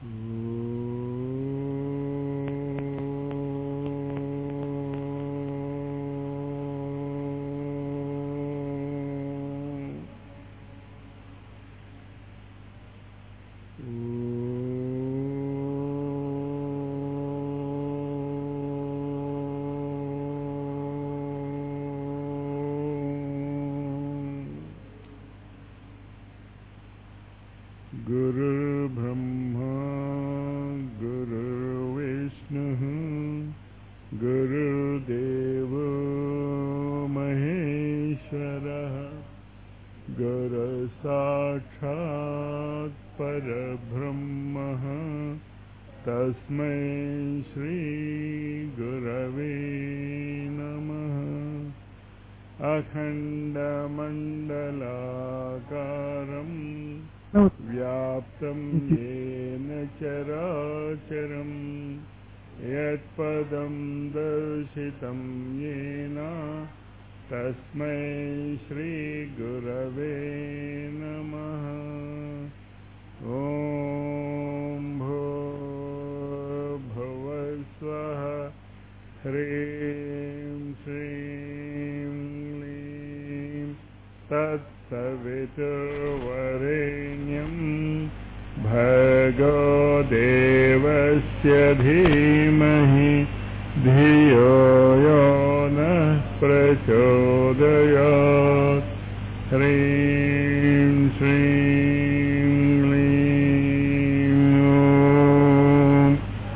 गुरुर्ब्रह्मा गुरुर्विष्णुः गुरुर्देवो महेश्वरः गुरुसाक्षात् परब्रह्मः तस्मै श्रीगुरवे नमः अखण्डमण्डलाकारम् व्याप्तं येन चराचरम् यत्पदं दर्शितं येन तस्मै श्रीगुरवे नमः ॐ भूर्भुवस्वः ह्रीं श्रीं क्लीं तत्सवितुर्वरेण्यं भर्गो देवस्य धीमहि धियो यो नः प्रचोदयात् ह्रीं श्रीं क्लीं ॐ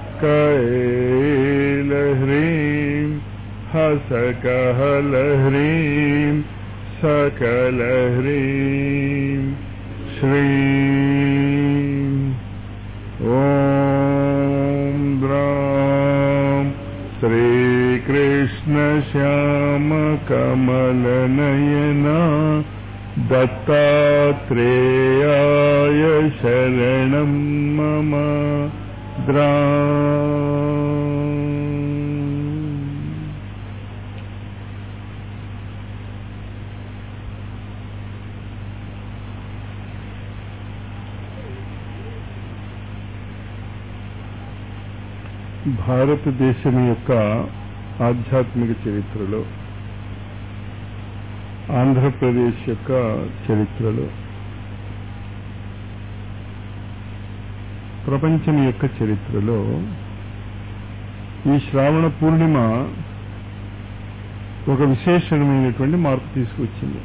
कैलह्रीं हसकहलह्रीं सकलह्रीं श्रीं ॐ द्रां श्रीकृष्णश्यामकमलनयना दत्तात्रेयाय शरणं मम द्रा భారతదేశం యొక్క ఆధ్యాత్మిక చరిత్రలో ఆంధ్రప్రదేశ్ యొక్క చరిత్రలో ప్రపంచం యొక్క చరిత్రలో ఈ శ్రావణ పూర్ణిమ ఒక విశేషమైనటువంటి మార్పు తీసుకొచ్చింది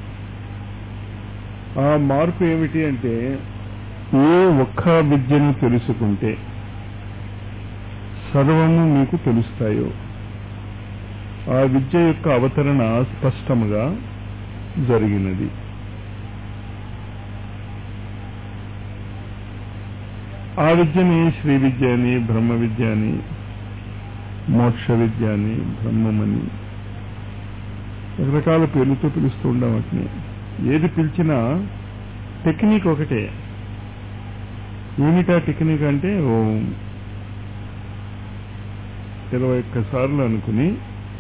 ఆ మార్పు ఏమిటి అంటే ఏ ఒక్క విద్యను తెలుసుకుంటే సర్వము మీకు తెలుస్తాయో ఆ విద్య యొక్క అవతరణ స్పష్టముగా జరిగినది ఆ విద్యని శ్రీ విద్య అని బ్రహ్మ విద్య అని మోక్ష విద్య అని బ్రహ్మమని రకరకాల పేర్లతో పిలుస్తూ ఉండం వాటిని ఏది పిలిచినా టెక్నిక్ ఒకటే ఏమిటా టెక్నిక్ అంటే ఓ ఇరవై ఒక్క సార్లు అనుకుని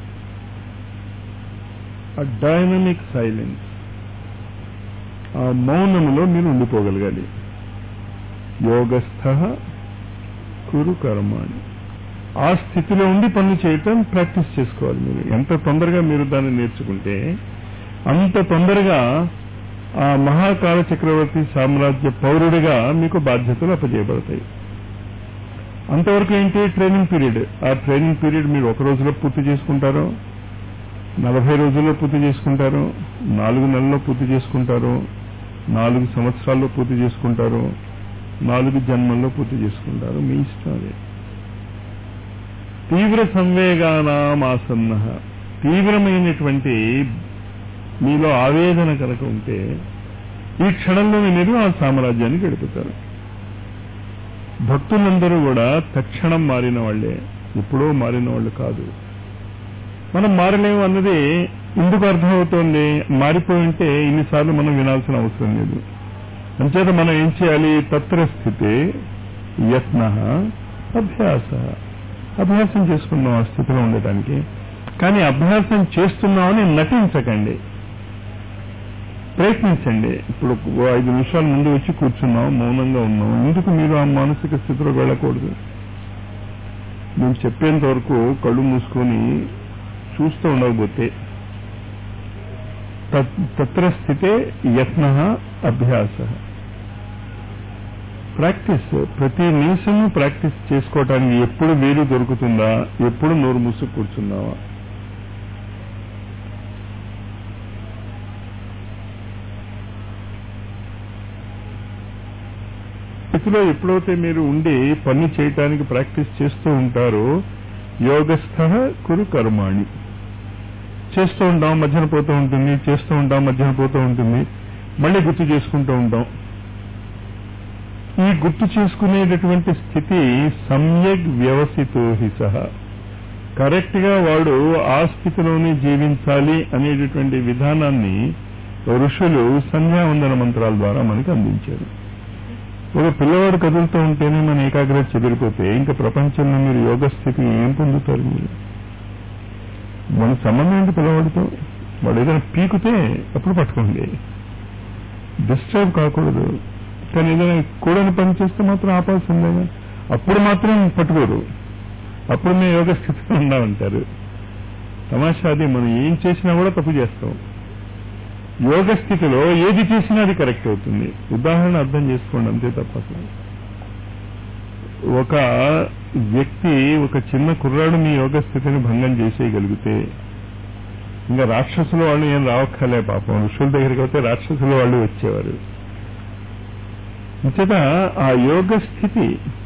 ఆ డైనమిక్ సైలెన్స్ ఆ మౌనములో మీరు ఉండిపోగలగాలి యోగస్థ కురు కర్మాణి ఆ స్థితిలో ఉండి పనులు చేయటం ప్రాక్టీస్ చేసుకోవాలి మీరు ఎంత తొందరగా మీరు దాన్ని నేర్చుకుంటే అంత తొందరగా ఆ మహాకాల చక్రవర్తి సామ్రాజ్య పౌరుడిగా మీకు బాధ్యతలు అప్పజేయబడతాయి అంతవరకు ఏంటి ట్రైనింగ్ పీరియడ్ ఆ ట్రైనింగ్ పీరియడ్ మీరు ఒక రోజులో పూర్తి చేసుకుంటారో నలభై రోజుల్లో పూర్తి చేసుకుంటారు నాలుగు నెలల్లో పూర్తి చేసుకుంటారు నాలుగు సంవత్సరాల్లో పూర్తి చేసుకుంటారు నాలుగు జన్మల్లో పూర్తి చేసుకుంటారు మీ ఇష్టం అది తీవ్ర సంవేగానాం ఆసన్న తీవ్రమైనటువంటి మీలో ఆవేదన కనుక ఉంటే ఈ క్షణంలోనే మీరు ఆ సామ్రాజ్యాన్ని గడుపుతారు భక్తులందరూ కూడా తక్షణం మారిన వాళ్లే ఎప్పుడో మారిన వాళ్ళు కాదు మనం మారలేము అన్నది ఎందుకు అర్థమవుతోంది మారిపోయి ఉంటే ఇన్నిసార్లు మనం వినాల్సిన అవసరం లేదు అంచేత మనం ఏం చేయాలి తత్ర స్థితి యత్న అభ్యాస అభ్యాసం చేసుకుందాం ఆ స్థితిలో ఉండటానికి కానీ అభ్యాసం చేస్తున్నామని నటించకండి ప్రయత్నించండి ఇప్పుడు ఓ ఐదు నిమిషాల ముందు వచ్చి కూర్చున్నాం మౌనంగా ఉన్నాం ఎందుకు మీరు ఆ మానసిక స్థితిలో వెళ్ళకూడదు మేము చెప్పేంత వరకు కళ్ళు మూసుకొని చూస్తూ ఉండకపోతే తత్- తత్ర స్థితే యత్న అభ్యాస ప్రాక్టీస్ ప్రతి నిమిషము ప్రాక్టీస్ చేసుకోవటానికి ఎప్పుడు వీలు దొరుకుతుందా ఎప్పుడు నోరు మూసు కూర్చున్నావా స్థితిలో ఎప్పుడైతే మీరు ఉండి పని చేయటానికి ప్రాక్టీస్ చేస్తూ ఉంటారో యోగస్థ కురు కర్మాణి చేస్తూ ఉంటాం మధ్యన పోతూ ఉంటుంది చేస్తూ ఉంటాం మధ్యన పోతూ ఉంటుంది మళ్ళీ గుర్తు చేసుకుంటూ ఉంటాం ఈ గుర్తు చేసుకునేటటువంటి స్థితి సమ్యక్ వ్యవసితో హి సహ కరెక్ట్ గా వాడు ఆ స్థితిలోనే జీవించాలి అనేటటువంటి విధానాన్ని ఋషులు సంధ్యావందన మంత్రాల ద్వారా మనకి అందించారు ఒక పిల్లవాడు కదులుతూ ఉంటేనే మన ఏకాగ్రత చెదిరిపోతే ఇంకా ప్రపంచంలో మీరు యోగ స్థితి ఏం పొందుతారు మీరు మన సంబంధం ఏంటి పిల్లవాడితో వాడు ఏదైనా పీకుతే అప్పుడు పట్టుకోండి డిస్టర్బ్ కాకూడదు కానీ ఏదైనా కూడని పని చేస్తే మాత్రం ఆపాల్సిందేగా అప్పుడు మాత్రం పట్టుకోరు అప్పుడు మేము యోగ స్థితిలో ఉన్నామంటారు తమాషా అది మనం ఏం చేసినా కూడా తప్పు చేస్తాం యోగ స్థితిలో ఏది చేసినా అది కరెక్ట్ అవుతుంది ఉదాహరణ అర్థం చేసుకోండి అంతే తప్ప అసలు. ఒక వ్యక్తి ఒక చిన్న కుర్రాడు మీ యోగ స్థితిని భంగం చేసేయగలిగితే ఇంకా రాక్షసుల వాళ్ళు ఏం రావక్కర్లే పాపం ఋషుల దగ్గరికి అయితే రాక్షసుల వాళ్ళు వచ్చేవారు ఇంచేత ఆ యోగ స్థితి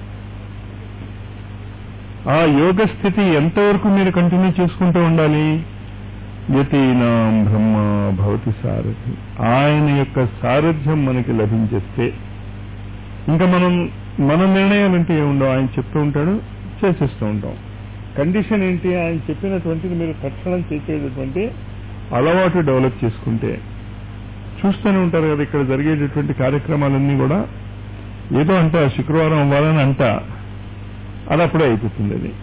ఆ యోగ స్థితి ఎంతవరకు మీరు కంటిన్యూ చేసుకుంటూ ఉండాలి యతీనాం బ్రహ్మ భవతి సారథి ఆయన యొక్క సారథ్యం మనకి లభించేస్తే ఇంకా మనం మన నిర్ణయాలంటే ఏముండవు ఆయన చెప్తూ ఉంటాడు చేసేస్తూ ఉంటాం కండిషన్ ఏంటి ఆయన చెప్పినటువంటిది మీరు తక్షణం చేసేటటువంటి అలవాటు డెవలప్ చేసుకుంటే చూస్తూనే ఉంటారు కదా ఇక్కడ జరిగేటటువంటి కార్యక్రమాలన్నీ కూడా ఏదో అంట శుక్రవారం అవ్వాలని అంట అది అప్పుడే అయిపోతుంది అది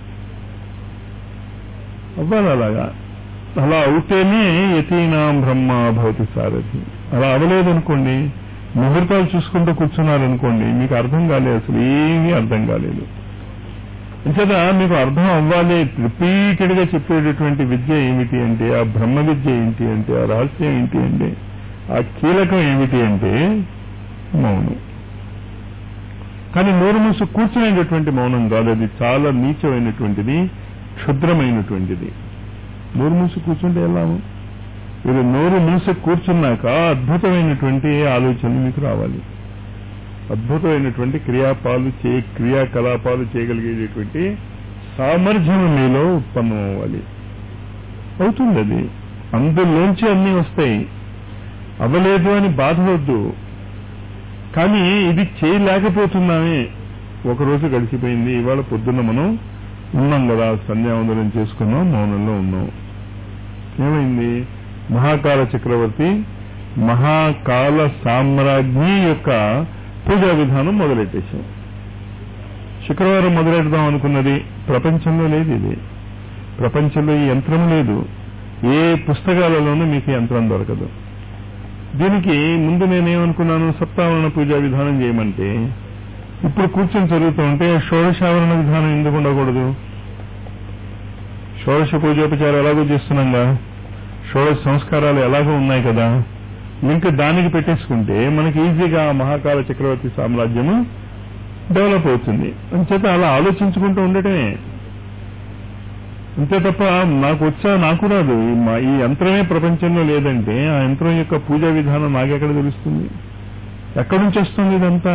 అవ్వాలి అలాగా అలా అవుతేనే యతీనాం బ్రహ్మ భవతి సారథి అలా అవ్వలేదు అనుకోండి ముహూర్తాలు చూసుకుంటూ కూర్చున్నారనుకోండి మీకు అర్థం కాలేదు అసలు ఏమీ అర్థం కాలేదు అంచేత మీకు అర్థం అవ్వాలి రిపీటెడ్ గా చెప్పేటటువంటి విద్య ఏమిటి అంటే ఆ బ్రహ్మ విద్య ఏంటి అంటే ఆ రహస్యం ఏంటి అంటే ఆ కీలకం ఏమిటి అంటే మౌనం కానీ నోరు మూసు కూర్చునేటటువంటి మౌనం కాదు అది చాలా నీచమైనటువంటిది క్షుద్రమైనటువంటిది నోరు మూసి కూర్చుంటే ఎలా మీరు నోరు మూసి కూర్చున్నాక అద్భుతమైనటువంటి ఆలోచనలు మీకు రావాలి అద్భుతమైనటువంటి క్రియాపాలు చే క్రియాకలాపాలు చేయగలిగేటటువంటి సామర్థ్యం మీలో ఉత్పన్నం అవ్వాలి అవుతుంది అది అందులోంచి అన్నీ వస్తాయి అవ్వలేదు అని బాధవద్దు కానీ ఇది చేయలేకపోతున్నామే ఒకరోజు గడిచిపోయింది ఇవాళ పొద్దున్న మనం ఉన్నాం కదా సంధ్యావందనం చేసుకున్నాం మౌనంలో ఉన్నాం ఏమైంది మహాకాల చక్రవర్తి మహాకాల సామ్రాజ్ఞి యొక్క పూజా విధానం మొదలెట్టేశాం శుక్రవారం మొదలెడదాం అనుకున్నది ప్రపంచంలో లేదు ఇది ప్రపంచంలో ఈ యంత్రం లేదు ఏ పుస్తకాలలోనూ మీకు యంత్రం దొరకదు దీనికి ముందు నేనేమనుకున్నాను సప్తావరణ పూజా విధానం చేయమంటే ఇప్పుడు కూర్చొని చదువుతూ ఉంటే షోడశావరణ విధానం ఎందుకు ఉండకూడదు షోడశ పూజోపచారం ఎలాగో చేస్తున్నాంగా షోడశ సంస్కారాలు ఎలాగో ఉన్నాయి కదా లింక్ దానికి పెట్టేసుకుంటే మనకి ఈజీగా ఆ మహాకాల చక్రవర్తి సామ్రాజ్యము డెవలప్ అవుతుంది అంచేత అలా ఆలోచించుకుంటూ ఉండటమే అంతే తప్ప నాకు వచ్చా నాకు రాదు ఈ మా- ఈ యంత్రమే ప్రపంచంలో లేదంటే ఆ యంత్రం యొక్క పూజా విధానం నాకెక్కడ తెలుస్తుంది ఎక్కడి నుంచి వస్తుంది ఇదంతా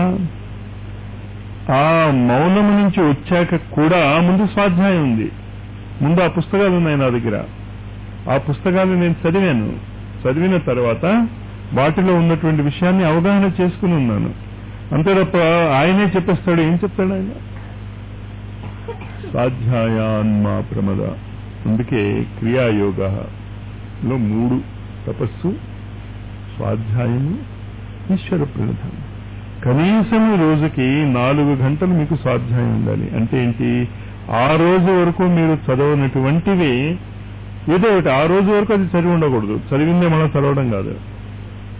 ఆ మౌనము నుంచి వచ్చాక కూడా ముందు స్వాధ్యాయం ఉంది ముందు ఆ పుస్తకాలు ఉన్నాయి నా దగ్గర ఆ పుస్తకాలు నేను చదివాను చదివిన తర్వాత వాటిలో ఉన్నటువంటి విషయాన్ని అవగాహన చేసుకుని ఉన్నాను అంతే తప్ప ఆయనే చెప్పేస్తాడు ఏం చెప్తాడు ఆయన స్వాధ్యాయాన్మా ప్రమద అందుకే క్రియాయోగ లో మూడు తపస్సు స్వాధ్యాయము ఈశ్వర ప్రణిధానం కనీసం రోజుకి నాలుగు గంటలు మీకు స్వాధ్యాయం ఉండాలి అంటే ఏంటి ఆ రోజు వరకు మీరు చదవనటువంటివి ఏదో ఒకటి ఆ రోజు వరకు అది చదివి ఉండకూడదు చదివిందే మనం చదవడం కాదు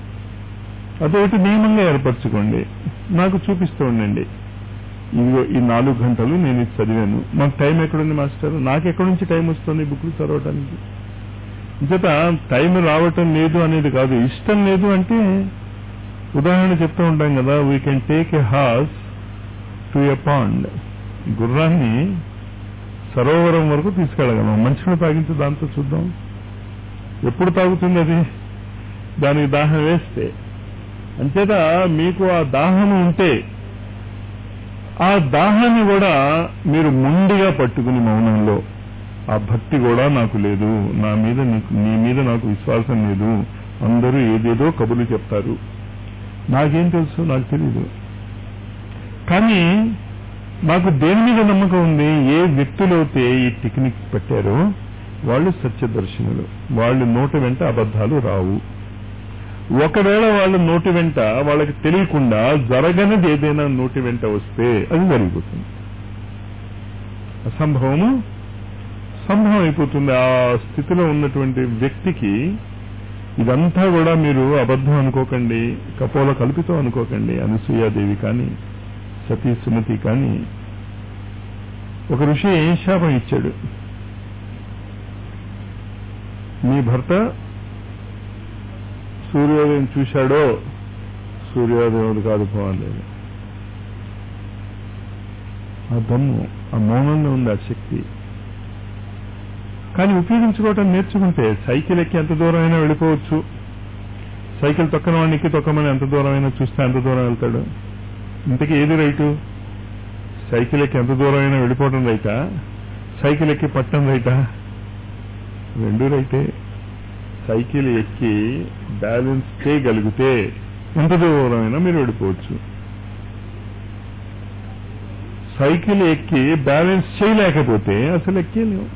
అదొకటి నియమంగా ఏర్పరచుకోండి నాకు చూపిస్తూ ఉండండి ఇదిగో ఈ నాలుగు గంటలు నేను ఇది చదివాను మాకు టైం ఎక్కడుంది మాస్టర్ నాకు ఎక్కడి నుంచి టైం వస్తుంది బుక్లు చదవటానికి ఇంచేత టైం రావటం లేదు అనేది కాదు ఇష్టం లేదు అంటే ఉదాహరణ చెప్తూ ఉంటాం కదా we can take a horse to a pond గుర్రాన్ని సరోవరం వరకు తీసుకెళ్ళగలం మంచిగా తాగించి దాంతో చూద్దాం ఎప్పుడు తాగుతుంది అది దానికి దాహం వేస్తే అంచేత మీకు ఆ దాహం ఉంటే ఆ దాహాన్ని కూడా మీరు ముండిగా పట్టుకుని మౌనంలో ఆ భక్తి కూడా నాకు లేదు నా మీద నీకు నీ మీద నాకు విశ్వాసం లేదు అందరూ ఏదేదో కబుర్లు చెప్తారు నాకేం తెలుసు నాకు తెలీదు కానీ నాకు దేని మీద నమ్మకం ఉంది ఏ వ్యక్తులైతే ఈ టెక్నిక్ పెట్టారో వాళ్ళు సత్యదర్శనులు వాళ్ళు నోటి వెంట అబద్ధాలు రావు ఒకవేళ వాళ్ళ నోటి వెంట వాళ్ళకి తెలియకుండా జరగనిది ఏదైనా నోటి వెంట వస్తే అది జరిగిపోతుంది అసంభవము సంభవం అయిపోతుంది ఆ స్థితిలో ఉన్నటువంటి వ్యక్తికి ఇదంతా కూడా మీరు అబద్ధం అనుకోకండి కపోల కల్పితం అనుకోకండి అనసూయాదేవి కానీ సతీ సుమతి కానీ ఒక ఋషి శాపం ఇచ్చాడు మీ భర్త సూర్యోదయం చూశాడో సూర్యోదయం కాదు పోలేదు ఆ దమ్ము ఆ మౌనంలో ఉంది ఆ శక్తి కానీ ఉపయోగించుకోవటం నేర్చుకుంటే సైకిల్ ఎక్కి ఎంత దూరం అయినా వెళ్ళిపోవచ్చు సైకిల్ తొక్కన వాడిని ఎక్కి తొక్కమని ఎంత దూరం అయినా చూస్తే ఎంత దూరం వెళ్తాడు ఇంతకీ ఏది రైటు సైకిల్ ఎక్కి ఎంత దూరం అయినా వెళ్ళిపోవడం రైటా సైకిల్ ఎక్కి పట్టడం రైటా రెండు రైటే సైకిల్ ఎక్కి బ్యాలెన్స్ చేయగలిగితే ఎంత దూరమైనా మీరు వెళ్ళిపోవచ్చు సైకిల్ ఎక్కి బ్యాలెన్స్ చేయలేకపోతే అసలు ఎక్కేలేవు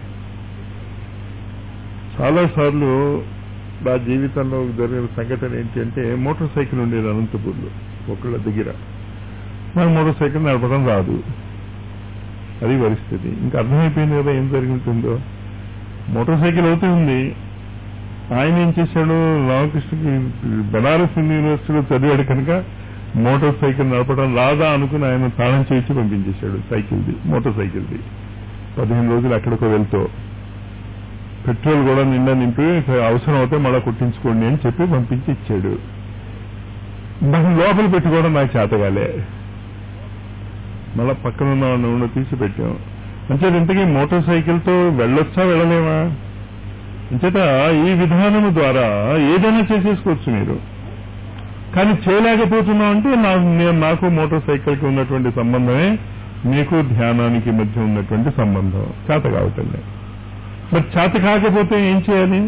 చాలా సార్లు నా జీవితంలో జరిగిన సంఘటన ఏంటి అంటే మోటార్ సైకిల్ ఉండేది అనంతపూర్లో ఒకళ్ళ దగ్గర నాకు మోటార్ సైకిల్ నడపడం రాదు అది పరిస్థితి ఇంకా అర్థమైపోయింది కదా ఏం జరిగి ఉంటుందో మోటార్ సైకిల్ అవుతూ ఉంది ఆయన ఏం చేశాడు రామకృష్ణకి బెనారస్ యూనివర్సిటీలో చదివాడు కనుక మోటార్ సైకిల్ నడపడం రాదా అనుకుని ఆయన తాళం చేయించి పంపించేశాడు సైకిల్ది మోటార్ సైకిల్ది పదిహేను రోజులు ఎక్కడికో వెళ్తూ పెట్రోల్ కూడా నిండా నింపి అవసరం అవుతే మళ్ళా కొట్టించుకోండి అని చెప్పి పంపించి ఇచ్చాడు దాన్ని లోపల పెట్టుకోవడం నాకు చేతగాలే మళ్ళా పక్కన ఉన్న నూనె తీసి పెట్టాం అంచేత ఇంతకీ మోటార్ సైకిల్తో వెళ్ళొచ్చా వెళ్ళలేమా అంచేత ఈ విధానము ద్వారా ఏదైనా చేసేసుకోవచ్చు మీరు కానీ చేయలేకపోతున్నాం అంటే నాకు మోటార్ సైకిల్కి ఉన్నటువంటి సంబంధమే మీకు ధ్యానానికి మధ్య ఉన్నటువంటి సంబంధం చేత కావటం మరి చేత కాకపోతే ఏం చేయాలి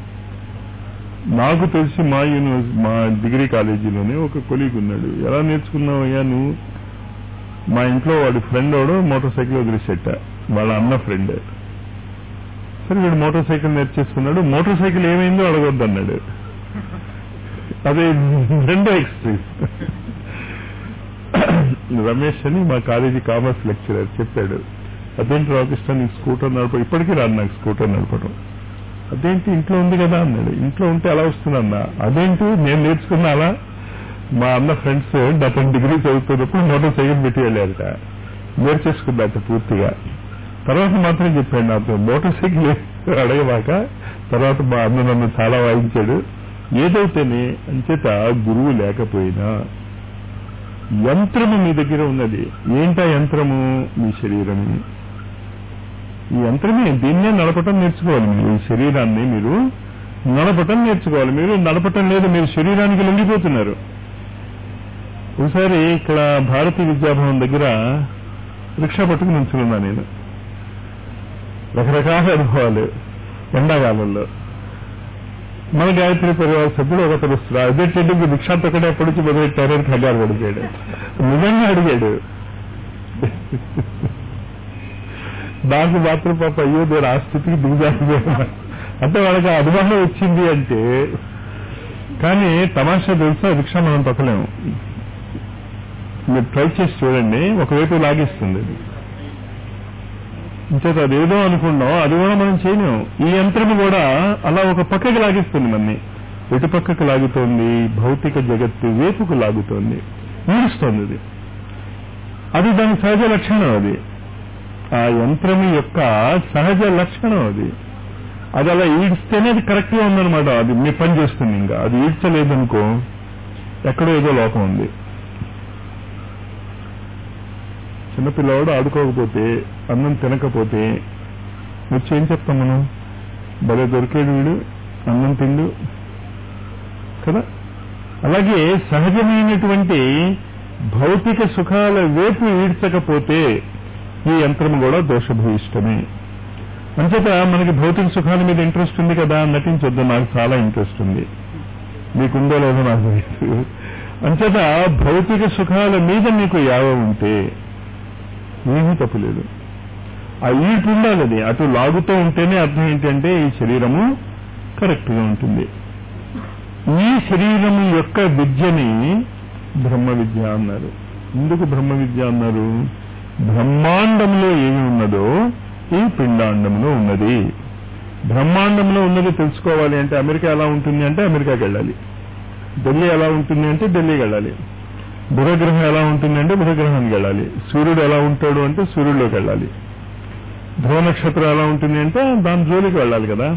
నాకు తెలిసి మా యూనివర్సిటీ మా డిగ్రీ కాలేజీలోనే ఒక కొలీగ్ ఉన్నాడు ఎలా నేర్చుకున్నావయ్యా నువ్వు మా ఇంట్లో వాడి ఫ్రెండ్ వాడు మోటార్ సైకిల్ వదిలేసేట వాళ్ళ అన్న ఫ్రెండ్ సరే వీడు మోటార్ సైకిల్ నేర్చేసుకున్నాడు మోటార్ సైకిల్ ఏమైందో అడగొద్దు అన్నాడు అదే రెండో ఎక్స్ట్రీమ్ రమేష్ అని మా కాలేజీ కామర్స్ లెక్చరర్ చెప్పాడు అదేంటి రామకృష్ణ నీకు స్కూటర్ నడప ఇప్పటికీ రాదు నాకు స్కూటర్ నడపడం అదేంటి ఇంట్లో ఉంది కదా అన్నాడు ఇంట్లో ఉంటే అలా వస్తుందన్నా అదేంటి నేను నేర్చుకున్నా అలా మా అన్న ఫ్రెండ్స్ అతను డిగ్రీ చదువుతున్నప్పుడు మోటార్ సైకిల్ పెట్టి వెళ్ళారట నేర్చేసుకున్నట్టు పూర్తిగా తర్వాత మాత్రం చెప్పాడు నాతో మోటార్ సైకిల్ అడగబాక తర్వాత మా అన్న నన్ను చాలా వాయించాడు ఏదైతేనే అంచేత గురువు లేకపోయినా యంత్రము మీ దగ్గర ఉన్నది ఏంటా యంత్రము మీ శరీరము ఈ యంత్రమే దీన్నే నడపటం నేర్చుకోవాలి మీరు ఈ శరీరాన్ని మీరు నడపటం నేర్చుకోవాలి మీరు నడపటం లేదు మీరు శరీరానికి లొంగిపోతున్నారు ఒకసారి ఇక్కడ భారతీ విద్యాభవన్ దగ్గర రిక్షా పట్టుకుని ఉంచుకున్నా నేను రకరకాల అనుభవాలు ఎండాకాలంలో మన గాయత్రి పరివార సభ్యుడు ఒకతను వస్తున్నారు అదేంటంటే మీరు రిక్షా తొక్కడే ఎప్పటి నుంచి మొదలెట్టారని కంగారు పడిపోయాడు నిజంగా అడిగాడు నాకు మాత్రం పాప అయ్యో నేను ఆ స్థితికి దిగుజారిపోయినా అంటే వాళ్ళకి ఆ అనుభవం వచ్చింది అంటే కానీ తమాషా తెలుసా రిక్షా మనం తొక్కలేము మీరు ట్రై చేసి చూడండి ఒకవైపు లాగేస్తుంది అది ఇంచేత అదేదో అనుకున్నాం అది కూడా మనం చేయలేము ఈ యంత్రం కూడా అలా ఒక పక్కకి లాగిస్తుంది మన్ని ఎటుపక్కకు లాగుతోంది భౌతిక జగత్తు వేపుకు లాగుతోంది ఈడుస్తోంది అది అది దాని సహజ లక్షణం అది ఆ యంత్రం యొక్క సహజ లక్షణం అది అది అలా ఈడ్స్తేనే అది కరెక్ట్గా ఉందన్నమాట అది మీ పని చేస్తుంది ఇంకా అది ఈడ్చలేదనుకో ఎక్కడో ఏదో లోపం ఉంది చిన్నపిల్లవాడు ఆడుకోకపోతే అన్నం తినకపోతే వచ్చి ఏం చెప్తాం మనం భలే దొరికేడు వీడు అన్నం తిండు కదా అలాగే సహజమైనటువంటి భౌతిక సుఖాల వైపు ఈడ్చకపోతే ఈ యంత్రం కూడా దోషభూయిష్టమే అంచేత మనకి భౌతిక సుఖాల మీద ఇంట్రెస్ట్ ఉంది కదా నటించొద్దు నాకు చాలా ఇంట్రెస్ట్ ఉంది మీకుందో లేదో నాకు తెలియదు అంచేత భౌతిక సుఖాల మీద మీకు యావ ఉంటే ఏమీ తప్పులేదు ఆ ఈటు ఉండాలి అది అటు లాగుతూ ఉంటేనే అర్థం ఏంటంటే ఈ శరీరము కరెక్ట్ గా ఉంటుంది ఈ శరీరము యొక్క విద్యని బ్రహ్మ విద్య అన్నారు ఎందుకు బ్రహ్మ విద్య అన్నారు బ్రహ్మాండంలో ఏమి ఉన్నదో ఈ పిండాండంలో ఉన్నది బ్రహ్మాండంలో ఉన్నది తెలుసుకోవాలి అంటే అమెరికా ఎలా ఉంటుంది అంటే అమెరికాకి వెళ్ళాలి ఢిల్లీ ఎలా ఉంటుంది అంటే ఢిల్లీకి వెళ్ళాలి బుధగ్రహం ఎలా ఉంటుంది అంటే బుధగ్రహానికి వెళ్ళాలి సూర్యుడు ఎలా ఉంటాడు అంటే సూర్యుడిలోకి వెళ్ళాలి ధ్రువ నక్షత్రం ఎలా ఉంటుంది అంటే దాని జోలికి వెళ్ళాలి కదా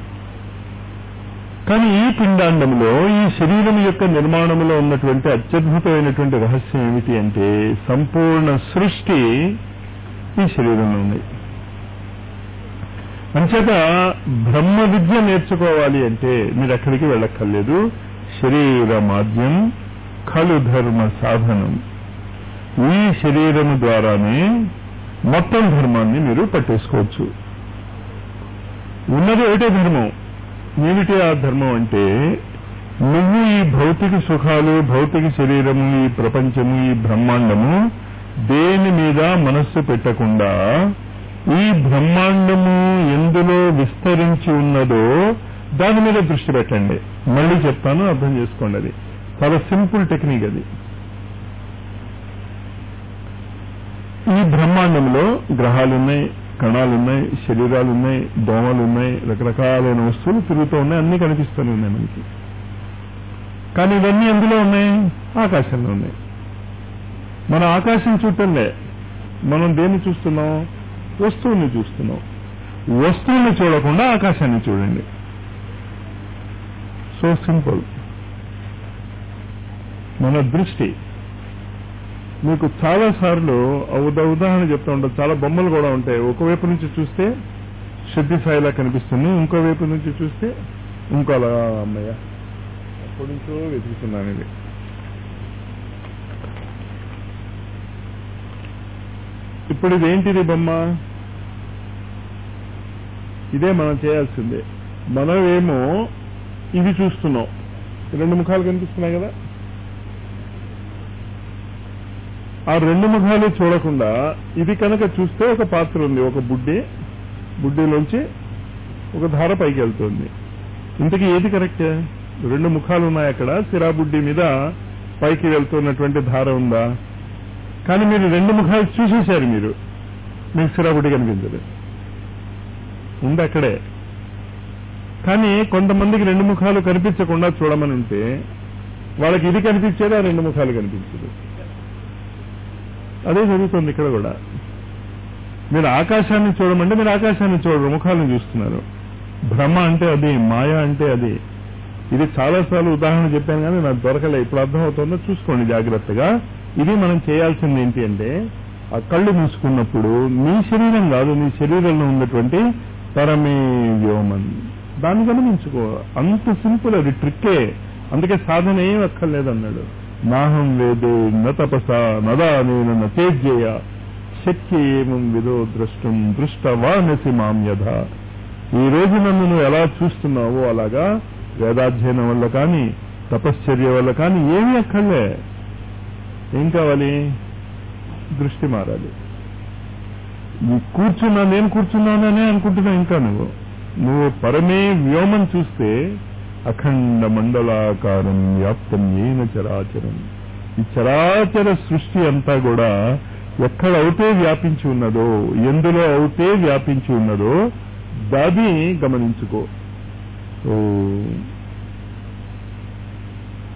కానీ ఈ పిండాండంలో ఈ శరీరం యొక్క నిర్మాణంలో ఉన్నటువంటి అత్యద్భుతమైనటువంటి రహస్యం ఏమిటి అంటే సంపూర్ణ సృష్టి ఈ శరీరంలో ఉంది అంచేత బ్రహ్మ విద్య నేర్చుకోవాలి అంటే మీరు ఎక్కడికి వెళ్ళక్కర్లేదు శరీర మాధ్యం ఖలు ధర్మ సాధనం ఈ శరీరము ద్వారానే మొత్తం ధర్మాన్ని మీరు పట్టేసుకోవచ్చు ఉన్నది ఒకటే ధర్మం ఏమిటి ఆ ధర్మం అంటే నువ్వు ఈ భౌతిక సుఖాలు భౌతిక శరీరము ఈ ప్రపంచము ఈ బ్రహ్మాండము దేని మీద మనస్సు పెట్టకుండా ఈ బ్రహ్మాండము ఎందులో విస్తరించి ఉన్నదో దాని మీద దృష్టి పెట్టండి మళ్ళీ చెప్తాను అర్థం చేసుకోండి అది చాలా సింపుల్ టెక్నిక్ అది ఈ బ్రహ్మాండంలో గ్రహాలున్నాయి కణాలున్నాయి శరీరాలున్నాయి దోమలున్నాయి రకరకాలైన వస్తువులు తిరుగుతూ ఉన్నాయి అన్ని కనిపిస్తూనే ఉన్నాయి మనకి కానీ ఇవన్నీ ఎందులో ఉన్నాయి ఆకాశంలో ఉన్నాయి మన ఆకాశం చూడటంలే మనం దేన్ని చూస్తున్నాం వస్తువుని చూస్తున్నాం వస్తువుని చూడకుండా ఆకాశాన్ని చూడండి సో సింపుల్ మన దృష్టి మీకు చాలా సార్లు ఉదాహరణ చెప్తా ఉంటారు చాలా బొమ్మలు కూడా ఉంటాయి ఒకవైపు నుంచి చూస్తే శుద్ధి సాయిలా కనిపిస్తుంది ఇంకో వైపు నుంచి చూస్తే ఇంకోలా అమ్మయ్య అప్పటి నుంచో వెతుకుతున్నాను ఇది ఇప్పుడు ఇదేంటిది బొమ్మ ఇదే మనం చేయాల్సిందే మనం ఏమో ఇది చూస్తున్నాం రెండు ముఖాలు కనిపిస్తున్నాయి కదా ఆ రెండు ముఖాలు చూడకుండా ఇది కనుక చూస్తే ఒక పాత్ర ఉంది ఒక బుడ్డి బుడ్డిలోంచి ఒక ధార పైకి వెళ్తుంది ఇంతకీ ఏది కరెక్ట్ రెండు ముఖాలు ఉన్నాయి అక్కడ సిరా బుడ్డి మీద పైకి వెళ్తున్నటువంటి ధార ఉందా కానీ మీరు రెండు ముఖాలు చూసేశారు మీరు మీకు సిరా బుడ్డి కనిపించదు ఉంది అక్కడే కానీ కొంతమందికి రెండు ముఖాలు కనిపించకుండా చూడమని ఉంటే వాళ్ళకి ఇది కనిపించేది ఆ రెండు ముఖాలు కనిపించదు అదే జరుగుతుంది ఇక్కడ కూడా మీరు ఆకాశాన్ని చూడమంటే మీరు ఆకాశాన్ని చూడరు ముఖాలను చూస్తున్నారు భ్రమ అంటే అది మాయ అంటే అది ఇది చాలాసార్లు ఉదాహరణ చెప్పాను కానీ నాకు దొరకలే ఇప్పుడు అర్థమవుతుందో చూసుకోండి జాగ్రత్తగా ఇది మనం చేయాల్సింది ఏంటి అంటే ఆ కళ్ళు మూసుకున్నప్పుడు నీ శరీరం కాదు నీ శరీరంలో ఉన్నటువంటి పరమే వ్యోమన్ దాన్ని గమనించుకో అంత సింపుల్ అది ట్రిక్కే అందుకే సాధన ఏం అక్కర్లేదన్నాడు నాహం వేదే న తపస నదా నేను నతేజ్యేయ శక్తి ఏమం విదో ద్రష్టం దృష్టవానసి మాం యథ ఈ రోజు నన్ను నువ్వు ఎలా చూస్తున్నావో అలాగా వేదాధ్యయనం వల్ల కానీ తపశ్చర్య వల్ల కానీ ఏమీ అక్కర్లే ఏం కావాలి దృష్టి మారాలి ఈ కూర్చున్నా నేను కూర్చున్నాననే అనుకుంటున్నా ఇంకా నువ్వు నువ్వు పరమే వ్యోమం చూస్తే అఖండ మండలాకారం వ్యాప్తం ఏన చరాచరం ఈ చరాచర సృష్టి అంతా కూడా ఎక్కడ అవుతే వ్యాపించి ఉన్నదో ఎందులో అవుతే వ్యాపించి ఉన్నదో దాది గమనించుకో ఓ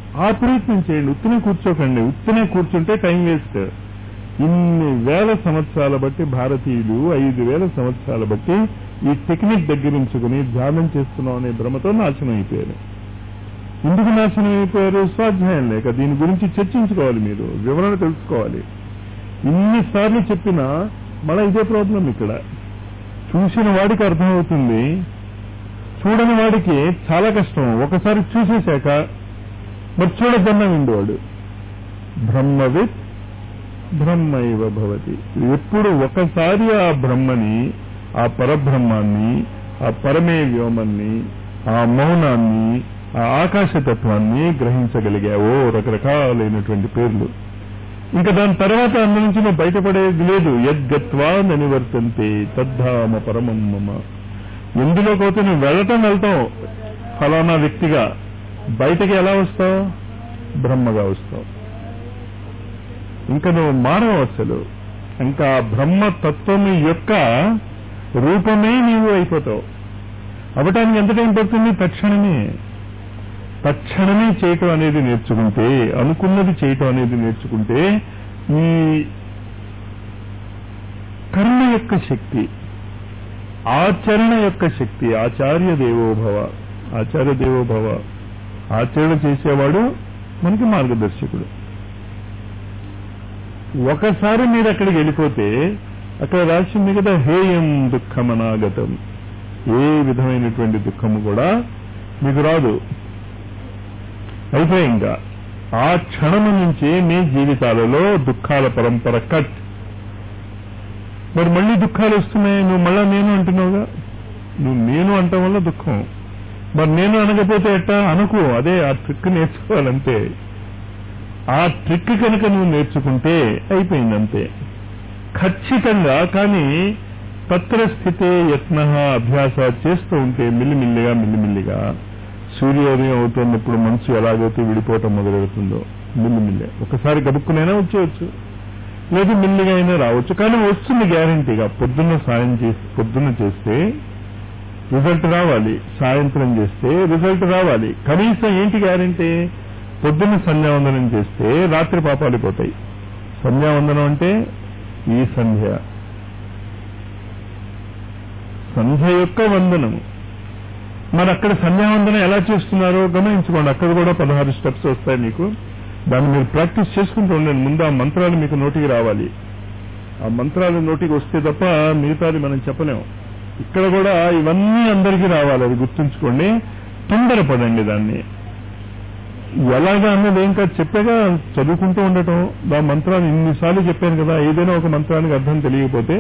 ఆ ప్రయత్నం చేయండి ఉత్తినే కూర్చోకండి ఉత్తినే కూర్చుంటే టైం వేస్ట్ ఇన్ని వేల సంవత్సరాల బట్టి భారతీయులు ఐదు వేల సంవత్సరాల బట్టి ఈ టెక్నిక్ దగ్గరించుకుని ధ్యానం చేస్తున్నాం అనే భ్రమతో నాశనం అయిపోయారు ఎందుకు నాశనం అయిపోయారు స్వాధ్యాయం లేక దీని గురించి చర్చించుకోవాలి మీరు వివరణ తెలుసుకోవాలి ఇన్నిసార్లు చెప్పినా మళ్ళీ ఇదే ప్రాబ్లం ఇక్కడ చూసిన వాడికి అర్థమవుతుంది చూడని వాడికి చాలా కష్టం ఒకసారి చూసేశాక మరి చూడద్దన్న విండోవాడు బ్రహ్మవిత్ బ్రహ్మైవ భవతి ఎప్పుడు ఒకసారి ఆ బ్రహ్మని ఆ పరబ్రహ్మాన్ని ఆ పరమే వ్యోమన్ని ఆ మౌనాన్ని ఆ ఆకాశతత్వాన్ని గ్రహించగలిగావో రకరకాలైనటువంటి పేర్లు ఇంకా దాని తర్వాత అందు నుంచి నువ్వు బయటపడేది లేదు యద్గత్వా నివర్తంతే తద్ధామ పరమం మమ ఎందులోకి నువ్వు వెళ్ళటం వెళ్తావు ఫలానా వ్యక్తిగా బయటకి ఎలా వస్తావు బ్రహ్మగా వస్తావు ఇంకా నువ్వు మారవు అసలు ఇంకా బ్రహ్మ తత్వం యొక్క రూపమే నీవు అయిపోతావు అవటానికి ఎంత టైం పడుతుంది తక్షణమే తక్షణమే చేయటం అనేది నేర్చుకుంటే అనుకున్నది చేయటం అనేది నేర్చుకుంటే ఈ కర్మ యొక్క శక్తి ఆచరణ యొక్క శక్తి ఆచార్య దేవోభవ ఆచార్య దేవోభవ ఆచరణ చేసేవాడు మనకి మార్గదర్శకుడు ఒకసారి మీరు అక్కడికి వెళ్ళిపోతే అక్కడ రాసింది కదా హేయం దుఃఖమనాగతం ఏ విధమైనటువంటి దుఃఖము కూడా మీకు రాదు అయిపోయి ఇంకా ఆ క్షణము నుంచే మీ జీవితాలలో దుఃఖాల పరంపర కట్ మరి మళ్ళీ దుఃఖాలు వస్తున్నాయి నువ్వు మళ్ళా నేను అంటున్నావుగా నువ్వు నేను అంటాం వల్ల దుఃఖం మరి నేను అనకపోతే ఎట్టా అనుకో అదే ఆ ట్రిక్ నేర్చుకోవాలంతే ఆ ట్రిక్ కనుక నువ్వు నేర్చుకుంటే అయిపోయింది అంతే ఖచ్చితంగా కానీ తత్ర స్థితే యత్న అభ్యాస చేస్తూ ఉంటే మిల్లిమిల్లిగా మిల్లిమిల్లిగా సూర్యోదయం అవుతున్నప్పుడు మనసు ఎలాగైతే విడిపోవటం మొదలెడుతుందో మిల్లిమిల్లి ఒకసారి గబుక్కునైనా వచ్చేయచ్చు లేదు మిల్లిగా అయినా రావచ్చు కానీ వస్తుంది గ్యారంటీగా పొద్దున్న సాయం చేసి పొద్దున్న చేస్తే రిజల్ట్ రావాలి సాయంత్రం చేస్తే రిజల్ట్ రావాలి కనీసం ఏంటి గ్యారంటీ పొద్దున్న సంధ్యావందనం చేస్తే రాత్రి పాపాలు పోతాయి సంధ్యావందనం అంటే ఈ సంధ్య సంధ్య యొక్క వందనము మరి అక్కడ సంధ్యావందనం ఎలా చేస్తున్నారో గమనించుకోండి అక్కడ కూడా పదహారు స్టెప్స్ వస్తాయి మీకు దాన్ని మీరు ప్రాక్టీస్ చేసుకుంటూ ఉండండి ముందు ఆ మంత్రాలు మీకు నోటికి రావాలి ఆ మంత్రాలు నోటికి వస్తే తప్ప మిగతాది మనం చెప్పలేం ఇక్కడ కూడా ఇవన్నీ అందరికీ రావాలి అది గుర్తుంచుకోండి తొందరపడండి దాన్ని ఎలాగా అన్నది ఏం కాదు చెప్పాగా చదువుకుంటూ ఉండటం ఆ మంత్రాలు ఇన్నిసార్లు చెప్పాను కదా ఏదైనా ఒక మంత్రానికి అర్థం తెలియకపోతే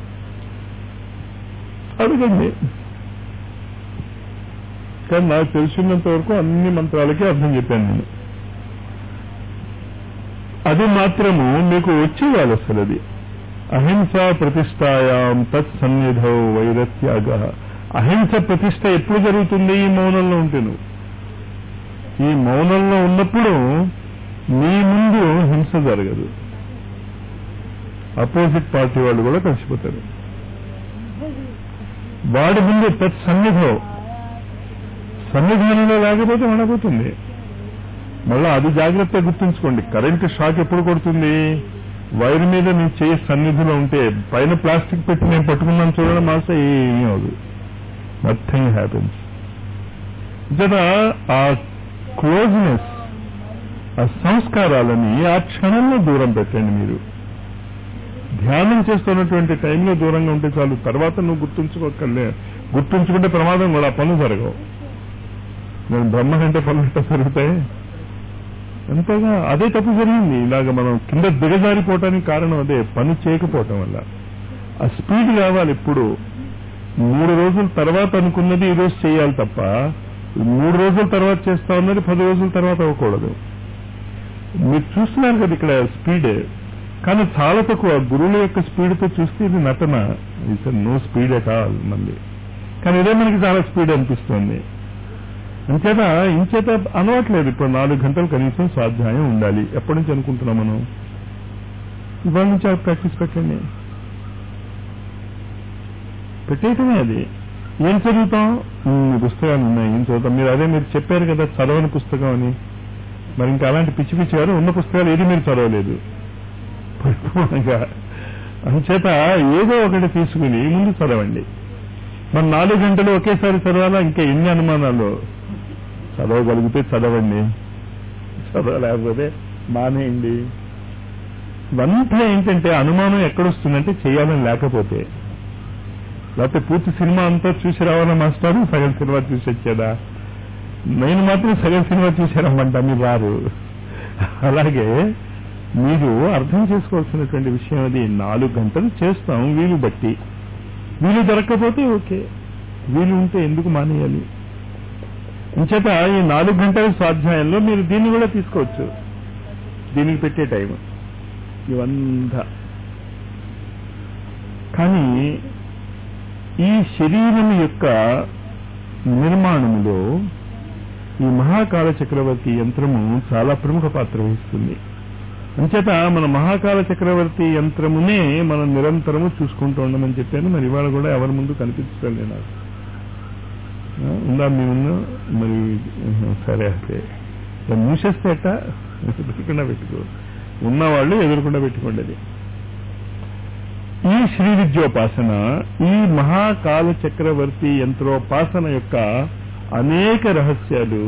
అడగండి కానీ నాకు తెలిసినంత వరకు అన్ని మంత్రాలకి అర్థం చెప్పాను నేను అది మాత్రము మీకు వచ్చేయాలి అసలు అది అహింస ప్రతిష్టాయాం తత్ సన్నిధౌ వైరత్యాగ అహింస ప్రతిష్ట ఎప్పుడు జరుగుతుంది ఈ మౌనంలో ఉంటే నువ్వు ఈ మౌనంలో ఉన్నప్పుడు నీ ముందు హింస జరగదు అపోజిట్ పార్టీ వాళ్ళు కూడా కలిసిపోతారు వాడి ముందు తత్ సన్నిధం సన్నిధానంలో లేకపోతే ఉండబోతుంది మళ్ళా అది జాగ్రత్తగా గుర్తుంచుకోండి కరెంట్ షాక్ ఎప్పుడు కొడుతుంది వైర్ మీద నీ చేయి సన్నిధిలో ఉంటే పైన ప్లాస్టిక్ పెట్టి నేను పట్టుకున్నాను చూడడం మాస ఏమీ అవదు నథింగ్ హ్యాపెన్స్ జన ఆ క్లోజ్నెస్ ఆ సంస్కారాలని ఆ క్షణంలో దూరం పెట్టండి మీరు ధ్యానం చేస్తున్నటువంటి టైంలో దూరంగా ఉంటే చాలు తర్వాత నువ్వు గుర్తుంచుకోకర్లే గుర్తుంచుకుంటే ప్రమాదం కూడా పనులు జరగవు నేను బ్రహ్మ కంటే పనులు ఎట్లా జరుగుతాయి అంతేగా అదే తప్పు జరిగింది ఇలాగ మనం కింద దిగజారిపోవటానికి కారణం అదే పని చేయకపోవటం వల్ల ఆ స్పీడ్ కావాలి ఇప్పుడు మూడు రోజుల తర్వాత అనుకున్నది ఈ రోజు చేయాలి తప్ప మూడు రోజుల తర్వాత చేస్తా ఉన్నది పది రోజుల తర్వాత అవ్వకూడదు మీరు చూస్తున్నారు కదా ఇక్కడ స్పీడ్ కానీ చాలా తక్కువ గురువుల యొక్క స్పీడ్తో చూస్తే ఇది నటన it's no speed at all మళ్ళీ కానీ ఇదే మనకి చాలా స్పీడ్ అనిపిస్తుంది ఇంచేత ఇంచేత అలవాట్లేదు ఇప్పుడు నాలుగు గంటలు కనీసం స్వాధ్యాయం ఉండాలి ఎప్పటి నుంచి అనుకుంటున్నాం మనం ఇవాళ నుంచి ఆ ప్రాక్టీస్ పెట్టండి పెట్టేయటమే అది ఏం చదువుతాం ఇన్ని పుస్తకాలు ఉన్నాయి ఏం చదువుతాం మీరు అదే మీరు చెప్పారు కదా చదవని పుస్తకం అని మరి ఇంకా అలాంటి పిచ్చి పిచ్చి గారు ఉన్న పుస్తకాలు ఏది మీరు చదవలేదు పరిపూర్ణంగా అందుచేత ఏదో ఒకటి తీసుకుని ముందు చదవండి మరి నాలుగు గంటలు ఒకేసారి చదవాలా ఇంకా ఎన్ని అనుమానాలు చదవగలిగితే చదవండి చదవలేకపోతే మానేయండి ఇవంతా ఏంటంటే అనుమానం ఎక్కడొస్తుందంటే చేయాలని లేకపోతే లేకపోతే పూర్తి సినిమా అంతా చూసి రావాలా మాస్టారు సగం సినిమా చూసి వచ్చేదా నేను మాత్రం సగం సినిమా చూసి రమ్మంటా మీరు రారు అలాగే మీరు అర్థం చేసుకోవాల్సినటువంటి విషయం అది నాలుగు గంటలు చేస్తాం వీలు బట్టి వీలు దొరకకపోతే ఓకే వీలు ఉంటే ఎందుకు మానేయాలి ఇంచేత ఈ నాలుగు గంటల స్వాధ్యాయంలో మీరు దీన్ని కూడా తీసుకోవచ్చు దీనికి పెట్టే టైం ఇవంతా కానీ ఈ శరీరం యొక్క నిర్మాణంలో ఈ మహాకాల చక్రవర్తి యంత్రము చాలా ప్రముఖ పాత్ర వహిస్తుంది అంచేత మన మహాకాల చక్రవర్తి యంత్రమునే మనం నిరంతరము చూసుకుంటూ ఉండమని చెప్పాను మరి ఇవాళ కూడా ఎవరి ముందు కనిపించడం లేదు నాకు ఆ, ఉందా మీ ముందు మరి ఆహా, సరే అయితే దాన్ని మూసేస్తే అట్ట ఎదురుకుండా పెట్టుకో ఉన్నవాళ్ళు ఎదురుకుండా పెట్టుకోండి అది ఈ శ్రీ విద్యోపాసన ఈ మహాకాల చక్రవర్తి యంత్రోపాసన యొక్క అనేక రహస్యాలు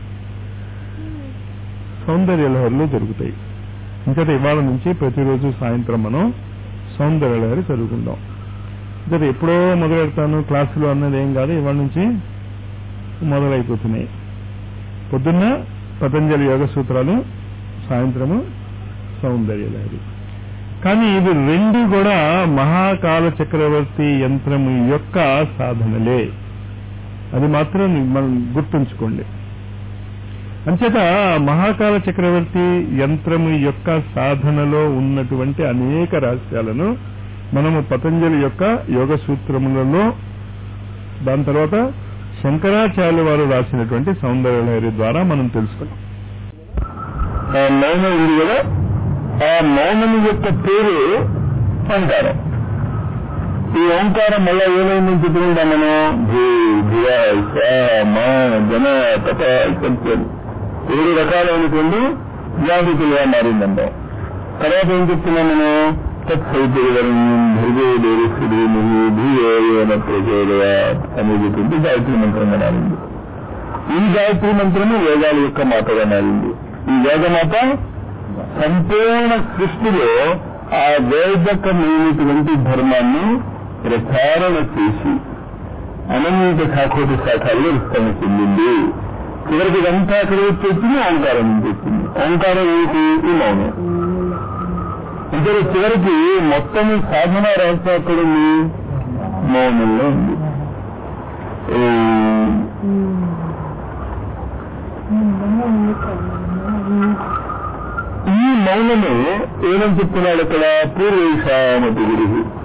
సౌందర్యలహరిలో జరుగుతాయి ఇంకా ఇవాళ నుంచి ప్రతిరోజు సాయంత్రం మనం సౌందర్యలహరి చదువుకుందాం ఇంకా ఎప్పుడో మొదలు పెడతాను క్లాసులు అన్నది ఏం కాదు ఇవాళ నుంచి మొదలైపోతున్నాయి పొద్దున్న పతంజలి యోగ సూత్రాలు సాయంత్రము సౌందర్యలహరి కానీ ఇవి రెండు కూడా మహాకాల చక్రవర్తి యంత్రము యొక్క సాధనలే అది మాత్రం మనం గుర్తుంచుకోండి అంచేత మహాకాల చక్రవర్తి యంత్రము యొక్క సాధనలో ఉన్నటువంటి అనేక రహస్యాలను మనము పతంజలి యొక్క యోగ సూత్రములలో దాని తర్వాత శంకరాచార్య వారు రాసినటువంటి సౌందర్యలహరి ద్వారా మనం తెలుసుకున్నాం ఆ మౌనం ఉంది కదా ఆ మౌనం యొక్క పేరు ఓంకారం ఈ ఓంకారం మళ్ళా ఏమైందని చెప్పుకుంటాం మనం భూ భువ స మా జన తప సత్యం ఏడు రకాలైనటువంటి జాగృతులుగా మారిందంటాం తర్వాత ఏం చెప్తున్నాం మనం తత్సౌద్యవరణ్యం భర్గోదేవస్థుడు నువ్వు భూయోన ప్రచోదయ అనేటువంటి గాయత్రి మంత్రంగా మారింది ఈ గాయత్రి మంత్రము వేదాల యొక్క మాటగా మారింది ఈ వేదమాత సంపూర్ణ సృష్టిలో ఆ వేదకమైనటువంటి ధర్మాన్ని ప్రచారణ చేసి అనంత శాఖోటి శాఖల్లో విస్తరణ చెందింది చివరికి ఇదంతా అక్కడ వచ్చి వచ్చింది ఓంకారం నుంచి వచ్చింది ఓంకారం ఏంటి ఈ మౌనం ఇక్కడ చివరికి మొత్తం సాధన రహస్యం ఎక్కడుంది మౌనంలో ఉంది ఓం ఈ మౌనమే ఏమని చెప్తున్నాడు అక్కడ పూర్వేశామతి గురు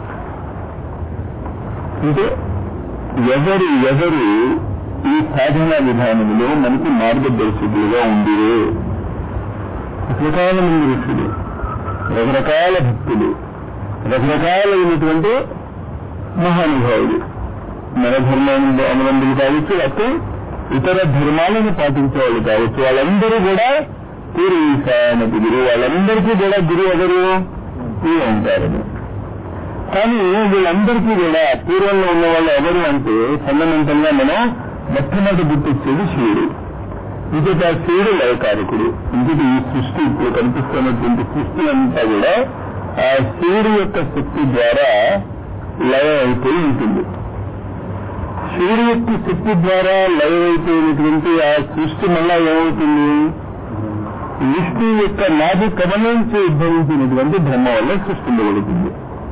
అంటే ఎవరు ఎవరు ఈ సాధనా విధానంలో మనకి మార్గదర్శకులుగా ఉండిరే రకరకాల మంది ఋషులు రకరకాల భక్తులు రకరకాలైనటువంటి మహానుభావులు మన ధర్మాన్ని అవలంబులు కావచ్చు లేకపోతే ఇతర ధర్మాలను పాటించే వాళ్ళు కావచ్చు వాళ్ళందరూ కూడా పూర్వీశానతి గురువు వాళ్ళందరికీ కూడా గురువు ఎవరు ఈ ఓంకారము కానీ వీళ్ళందరికీ కూడా పూర్వంలో ఉన్న వాళ్ళు ఎవరు అంటే ఫండమెంటల్ గా మనం మొట్టమొదటి గుర్తొచ్చేది శివుడు ఇంకొక శివుడు లయకారకుడు ఇంకొక ఈ సృష్టి ఇప్పుడు కనిపిస్తున్నటువంటి సృష్టి అంతా కూడా ఆ శివుడి యొక్క శక్తి ద్వారా లయం అయిపోయి ఉంటుంది శివుడి యొక్క శక్తి ద్వారా లయం అయిపోయినటువంటి ఆ సృష్టి మళ్ళా ఏమవుతుంది విష్ణు యొక్క నాభి కమలం నుంచి ఉద్భవించినటువంటి బ్రహ్మ వల్ల సృష్టించబడుతుంది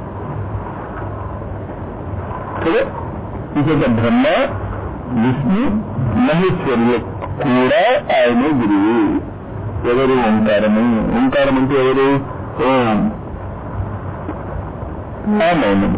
కదా ఇక బ్రహ్మ విష్ణు మహేశ్వరులు కూడా ఆయనే గురువు ఎవరు ఓంకారము ఓంకారం అంటే ఎవరు ఓం ఆ మౌనము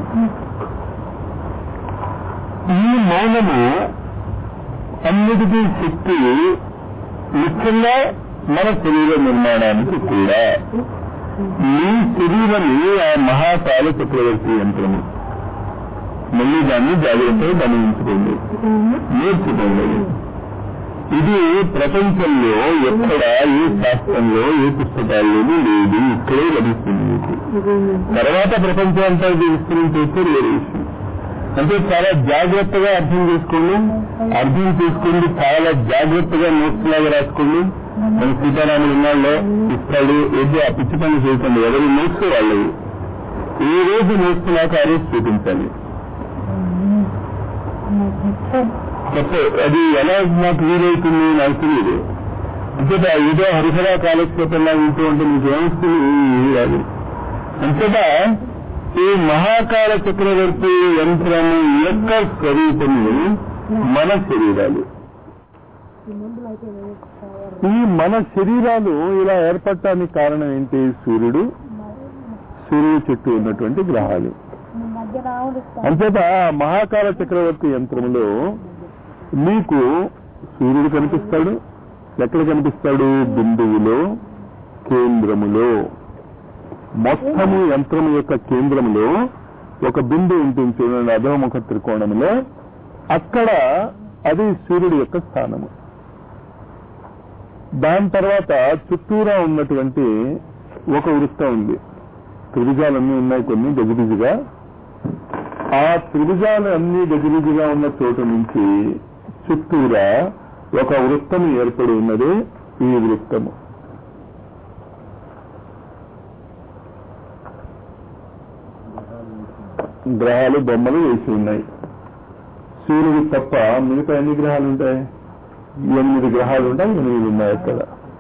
ఈ మౌనము అన్నిటికీ శక్తి ముఖ్యంగా మన శరీర నిర్మాణానికి కూడా మీ శరీరము ఆ మహాకాల చక్రవర్తి యంత్రము మళ్ళీ దాన్ని జాగ్రత్తగా గమనించుకోండి నేర్చుకోండి ఇది ప్రపంచంలో ఎక్కడ ఏ శాస్త్రంలో ఏ పుస్తకాల్లోనూ లేదు ఇక్కడే లభిస్తుంది మీకు తర్వాత ప్రపంచం అంతా ఇది విస్తరించి వస్తే వేరే విషయం అంటే చాలా జాగ్రత్తగా అర్థం చేసుకోండి అర్థం చేసుకుంది చాలా జాగ్రత్తగా నోట్స్ లాగా రాసుకోండి మన సీతారాములు ఉన్నాళ్ళో ఇస్తాడు ఏదో ఆ పిచ్చి పని చేయకండి ఎవరి నోట్స్ వాళ్ళవి ఏ రోజు నోట్స్ నాకు ఆ రోజు చూపించాలి తప్ప అది ఎలా నాకు వీలవుతుంది నాకు తెలియదు అంతేత ఏదో హరిహర కాలక్షేపంలా ఉంటూ ఉంటే మీకు ఏమొస్తుంది ఏమీ రాదు అంతేత ఈ మహాకాల చక్రవర్తి యంత్రము యొక్క స్వరూపము మన శరీరాలు ఈ మన శరీరాలు ఇలా ఏర్పడటానికి కారణం ఏంటి సూర్యుడు సూర్యుడు చుట్టూ ఉన్నటువంటి గ్రహాలు అంతేత మహాకాల చక్రవర్తి యంత్రములో మీకు సూర్యుడు కనిపిస్తాడు ఎక్కడ కనిపిస్తాడు బిందువులో కేంద్రములో మొత్తము యంత్రము యొక్క కేంద్రములో ఒక బిందు ఉంటుంది చూడండి అధోముఖ త్రికోణములో అక్కడ అది సూర్యుడి యొక్క స్థానము దాని తర్వాత చుట్టూరా ఉన్నటువంటి ఒక వృత్తం ఉంది త్రిభుజాలన్నీ ఉన్నాయి కొన్ని గజిబిజిగా ఆ త్రిభుజాలు అన్ని గజిబిజిగా ఉన్న చోటు నుంచి చుట్టూరా ఒక వృత్తము ఏర్పడి ఉన్నది ఈ వృత్తము గ్రహాలు బొమ్మలు వేసి ఉన్నాయి సూర్యుడు తప్ప మిగతా ఎన్ని గ్రహాలు ఉంటాయి ఎనిమిది గ్రహాలు ఉంటాయి ఎనిమిది ఉన్నాయి అక్కడ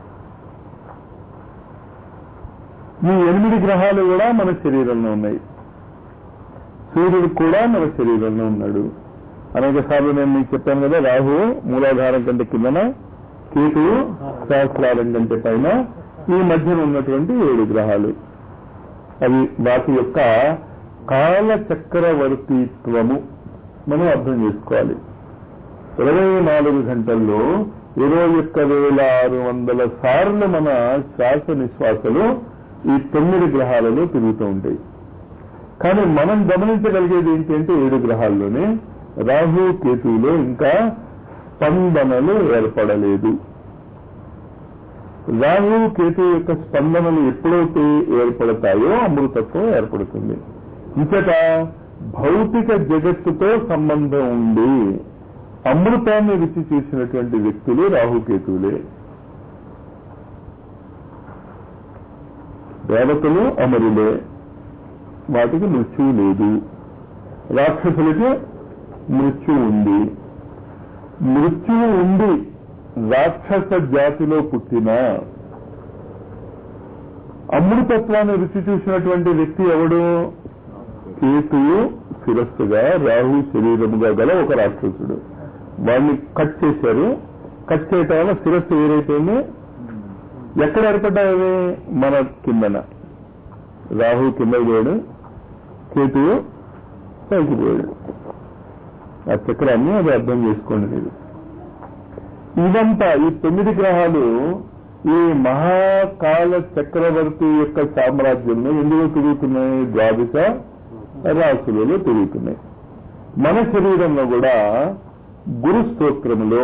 ఈ ఎనిమిది గ్రహాలు కూడా మన శరీరంలో ఉన్నాయి సూర్యుడు కూడా మన శరీరంలో ఉన్నాడు అనేక సార్లు నేను మీకు చెప్పాను కదా రాహు మూలాధారం కంటే కిందన కేతువు సహస్రారం కంటే పైన ఈ మధ్యన ఉన్నటువంటి ఏడు గ్రహాలు అవి వాటి యొక్క కాల చక్రవర్తిత్వము మనం అర్థం చేసుకోవాలి ఇరవై నాలుగు గంటల్లో ఇరవై ఒక్క వేల ఆరు వందల సార్లు మన శ్వాస నిశ్వాసలు ఈ తొమ్మిది గ్రహాలలో తిరుగుతూ ఉంటాయి కానీ మనం గమనించగలిగేది ఏంటంటే ఏడు గ్రహాల్లోనే రాహు కేతువులో ఇంకా స్పందనలు ఏర్పడలేదు రాహు కేతు యొక్క స్పందనలు ఎప్పుడైతే ఏర్పడతాయో అమృతత్వం ఏర్పడుతుంది ఇంతట భౌతిక జగత్తుతో సంబంధం ఉండి అమృతాన్ని రుచి చూసినటువంటి వ్యక్తులు రాహుకేతువులే దేవతలు అమరులే వాటికి మృత్యువు లేదు రాక్షసులకి మృత్యు ఉంది మృత్యువు ఉంది రాక్షస జాతిలో పుట్టిన అమృతత్వాన్ని రుచి చూసినటువంటి వ్యక్తి ఎవడు కేతువు శిరస్సుగా రాహు శరీరముగా గల ఒక రాక్షసుడు వాడిని కట్ చేశారు కట్ చేయటం వల్ల శిరస్సు ఏదైతేనే ఎక్కడ ఏర్పడ్డాయి మన కిందన రాహు కింద పోయాడు కేతువు పైకి పోయాడు ఆ చక్రాన్ని అది అర్థం చేసుకోండి మీరు ఇదంతా ఈ తొమ్మిది గ్రహాలు ఈ మహాకాల చక్రవర్తి యొక్క సామ్రాజ్యంలో ఎందులో తిరుగుతున్నాయి ద్వాదశ రాశులలో తిరుగుతున్నాయి మన శరీరంలో కూడా గురు స్తోత్రములో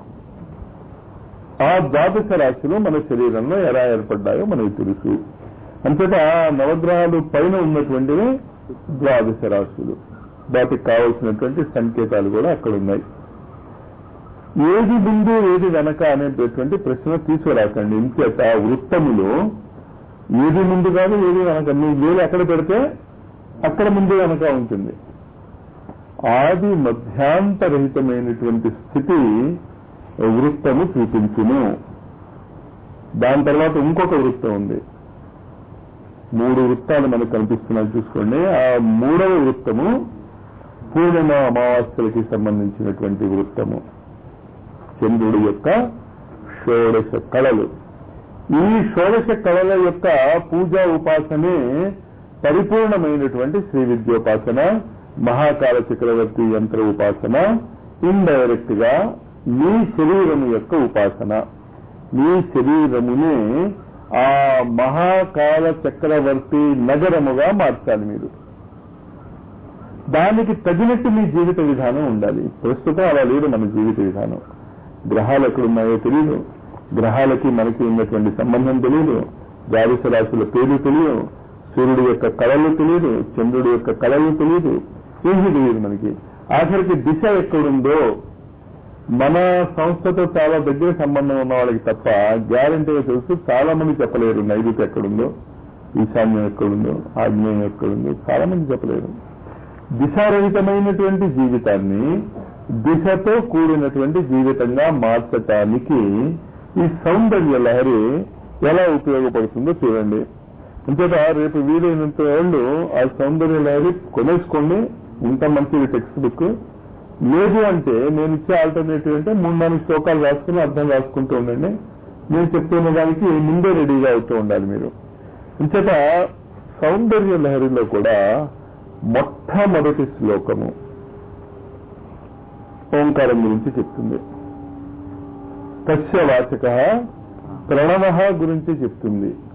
ఆ ద్వాదశ రాశులు మన శరీరంలో ఎలా ఏర్పడ్డాయో మనకు తెలుసు అంతటా నవగ్రహాలు పైన ఉన్నటువంటివి ద్వాదశ రాశులు వాటికి కావలసినటువంటి సంకేతాలు కూడా అక్కడ ఉన్నాయి ఏది ముందు ఏది వెనక అనేటటువంటి ప్రశ్న తీసుకురాకండి ఇంచేత వృత్తములో ఏది ముందు కాదు ఏది వెనక మీ వేలు ఎక్కడ పెడితే అక్కడ ముందు వెనక ఉంటుంది ఆది మధ్యాంతరహితమైనటువంటి స్థితి వృత్తము చూపించును దాని తర్వాత ఇంకొక వృత్తం ఉంది మూడు వృత్తాలు మనకు కనిపిస్తున్నాయి చూసుకోండి ఆ మూడవ వృత్తము పూర్ణిమ అమావాస్యలకి సంబంధించినటువంటి వృత్తము చంద్రుడి యొక్క షోడశ కళలు ఈ షోడశ కళల యొక్క పూజా ఉపాసనే పరిపూర్ణమైనటువంటి శ్రీ విద్యోపాసన మహాకాల చక్రవర్తి యంత్ర ఉపాసన ఇండైరెక్ట్ గా మీ శరీరము యొక్క ఉపాసన మీ శరీరమునే ఆ మహాకాల చక్రవర్తి నగరముగా మార్చాలి మీరు దానికి తగినట్టు మీ జీవిత విధానం ఉండాలి ప్రస్తుతం అలా లేదు మన జీవిత విధానం గ్రహాలు ఎక్కడున్నాయో తెలియదు గ్రహాలకి మనకి ఉన్నటువంటి సంబంధం తెలియదు ద్వాదశ రాశుల పేర్లు తెలియదు సూర్యుడి యొక్క కళలు తెలియదు చంద్రుడి యొక్క కళలు తెలియదు ఏమీ తెలియదు మనకి ఆఖరికి దిశ ఎక్కడుందో మన సంస్థతో చాలా దగ్గర సంబంధం ఉన్న వాళ్ళకి తప్ప గ్యారంటీగా తెలుసు చాలా మంది చెప్పలేరు నైరుతి ఎక్కడుందో ఈశాన్యం ఎక్కడుందో ఆగ్నేయం ఎక్కడుందో చాలా మంది చెప్పలేరు దిశారహితమైనటువంటి జీవితాన్ని దిశతో కూడినటువంటి జీవితంగా మార్చటానికి ఈ సౌందర్య లహరి ఎలా ఉపయోగపడుతుందో చూడండి అంతేత రేపు వీలైనంత వాళ్ళు ఆ సౌందర్య లహరి కొనేసుకోండి ఇంత మంచిది టెక్స్ట్ బుక్ లేదు అంటే నేను ఇచ్చే ఆల్టర్నేటివ్ అంటే మూడు నాలుగు శ్లోకాలు రాసుకుని అర్థం రాసుకుంటూ ఉండండి నేను చెప్తున్న దానికి ముందే రెడీగా అవుతూ ఉండాలి మీరు ఇంచేత సౌందర్య లహరిలో కూడా మొట్టమొదటి శ్లోకము ఓంకారం గురించి చెప్తుంది తస్య వాచక ప్రణవ గురించి చెప్తుంది